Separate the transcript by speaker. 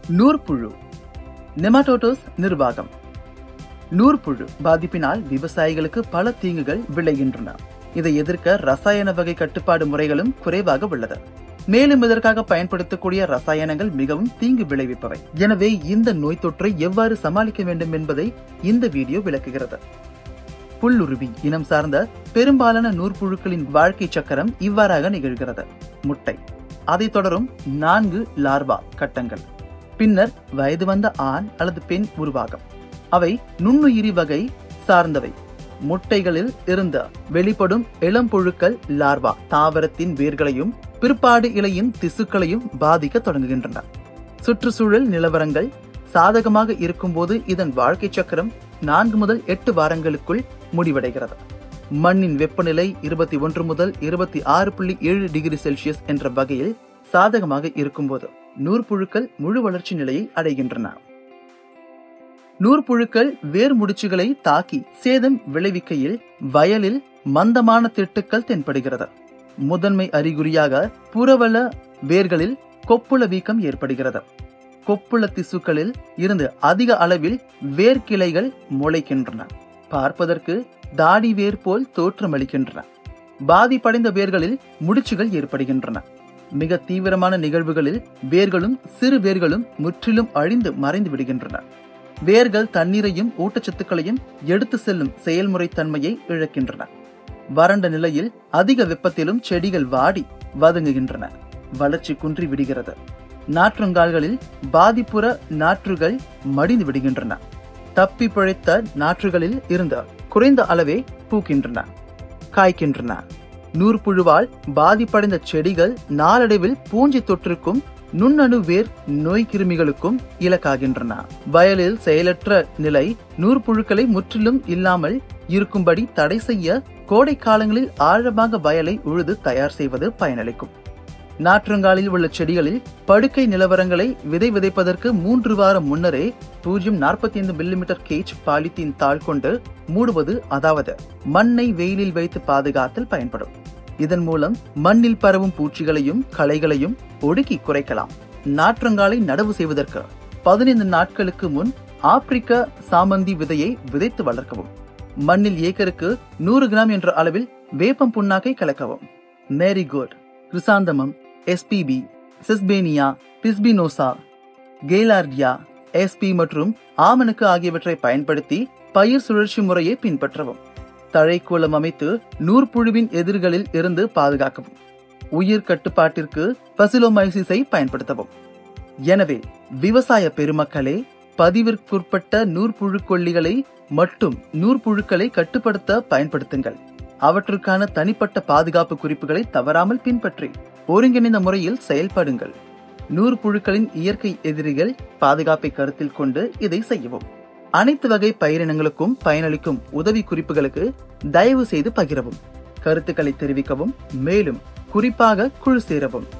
Speaker 1: நூற்புழு நெமாட்டோட்டோஸ் நிர்வாகம் நூற்புழு பாதிப்பினால் விவசாயிகளுக்கு பல தீங்குகள் விளைகின்றன இதை எதிர்க்க ரசாயன வகை கட்டுப்பாடு முறைகளும் குறைவாக உள்ளது மேலும் இதற்காக பயன்படுத்தக்கூடிய ரசாயனங்கள் மிகவும் தீங்கு விளைவிப்பவை எனவே இந்த நோய் தொற்றை எவ்வாறு சமாளிக்க வேண்டும் என்பதை இந்த வீடியோ விளக்குகிறது புல்லுருவி இனம் சார்ந்த பெரும்பாலான நூற்புழுக்களின் வாழ்க்கை சக்கரம் இவ்வாறாக நிகழ்கிறது முட்டை அதைத் தொடரும் நான்கு லார்வா கட்டங்கள் பின்னர் வயது வந்த ஆண் அல்லது பெண் உருவாகும் அவை நுண்ணுயிரி வகை சார்ந்தவை முட்டைகளில் இருந்து வெளிப்படும் இளம்புழுக்கள் லார்வா தாவரத்தின் வேர்களையும் பிற்பாடு இலையின் திசுக்களையும் பாதிக்க தொடங்குகின்றன சுற்றுச்சூழல் நிலவரங்கள் சாதகமாக இருக்கும்போது இதன் வாழ்க்கை சக்கரம் நான்கு முதல் எட்டு வாரங்களுக்குள் முடிவடைகிறது மண்ணின் வெப்பநிலை இருபத்தி ஒன்று முதல் இருபத்தி ஆறு புள்ளி ஏழு டிகிரி செல்சியஸ் என்ற வகையில் சாதகமாக இருக்கும்போது நூற்புழுக்கள் முழு வளர்ச்சி நிலையை அடைகின்றன நூற்புழுக்கள் வேர் முடிச்சுகளை தாக்கி சேதம் விளைவிக்கையில் வயலில் மந்தமான திட்டுக்கள் தென்படுகிறது முதன்மை அறிகுறியாக புறவல வேர்களில் கொப்புள வீக்கம் ஏற்படுகிறது கொப்புள திசுக்களில் இருந்து அதிக அளவில் வேர்க்கிளைகள் முளைக்கின்றன பார்ப்பதற்கு தாடி வேர் போல் தோற்றமளிக்கின்றன பாதிப்படைந்த வேர்களில் முடிச்சுகள் ஏற்படுகின்றன மிக தீவிரமான நிகழ்வுகளில் வேர்களும் சிறு வேர்களும் முற்றிலும் அழிந்து மறைந்து விடுகின்றன வேர்கள் தண்ணீரையும் ஊட்டச்சத்துக்களையும் எடுத்து செல்லும் செயல்முறை தன்மையை இழக்கின்றன வறண்ட நிலையில் அதிக வெப்பத்திலும் செடிகள் வாடி வதங்குகின்றன வளர்ச்சி குன்றி விடுகிறது நாற்றுங்கால்களில் பாதிப்புற நாற்றுகள் மடிந்து விடுகின்றன தப்பி பிழைத்த நாற்றுகளில் இருந்த குறைந்த அளவே பூக்கின்றன காய்க்கின்றன நூற்புழுவால் பாதிப்படைந்த செடிகள் நாளடைவில் பூஞ்சி தொற்றுக்கும் நுண்ணணு வேர் நோய் கிருமிகளுக்கும் இலக்காகின்றன வயலில் செயலற்ற நிலை நூற்புழுக்களை முற்றிலும் இல்லாமல் இருக்கும்படி தடை செய்ய கோடை காலங்களில் ஆழமாக வயலை உழுது தயார் செய்வது பயனளிக்கும் நாற்றங்காலில் உள்ள செடிகளில் படுக்கை நிலவரங்களை விதை விதைப்பதற்கு மூன்று வாரம் முன்னரே பூஜ்ஜியம் நாற்பத்தி ஐந்து மில்லிமீட்டர் கேஜ் பாலித்தீன் தாள் கொண்டு மூடுவது அதாவது மண்ணை வெயிலில் வைத்து பாதுகாத்தல் பயன்படும் இதன் மூலம் மண்ணில் பரவும் பூச்சிகளையும் களைகளையும் ஒடுக்கி குறைக்கலாம் நாற்றங்காலை நடவு செய்வதற்கு பதினைந்து நாட்களுக்கு முன் ஆப்பிரிக்க சாமந்தி விதையை விதைத்து வளர்க்கவும் மண்ணில் ஏக்கருக்கு நூறு கிராம் என்ற அளவில் வேப்பம் புண்ணாக்கை கலக்கவும் marigold chrysanthemum S P P Sesbania bispinosa Gaillardia S P மற்றும் ஆமனுக்கு ஆகியவற்றை பயன்படுத்தி பயிர் சுழற்சி முறையை பின்பற்றவும் தழைக்கூலம் அமைத்து நூற்புழுவின் எதிர்களில் இருந்து பாதுகாக்கவும் உயிர் கட்டுப்பாட்டிற்கு பசிலோமைசிஸை பயன்படுத்தவும் எனவே விவசாய பெருமக்களே பதிவிற்குட்பட்ட நூற்புழுக்கொல்லிகளை மட்டும் நூற்புழுக்களை கட்டுப்படுத்த பயன்படுத்துங்கள் அவற்றுக்கான தனிப்பட்ட பாதுகாப்பு குறிப்புகளை தவறாமல் பின்பற்றி ஒருங்கிணைந்த முறையில் செயல்படுங்கள் நூற்புழுக்களின் இயற்கை எதிரிகள் பாதுகாப்பை கருத்தில் கொண்டு இதை செய்யவும் அனைத்து வகை பயிரினங்களுக்கும் பயனளிக்கும் உதவி குறிப்புகளுக்கு தயவு செய்து பகிரவும் கருத்துக்களை தெரிவிக்கவும் மேலும் குறிப்பாக குழு சேரவும்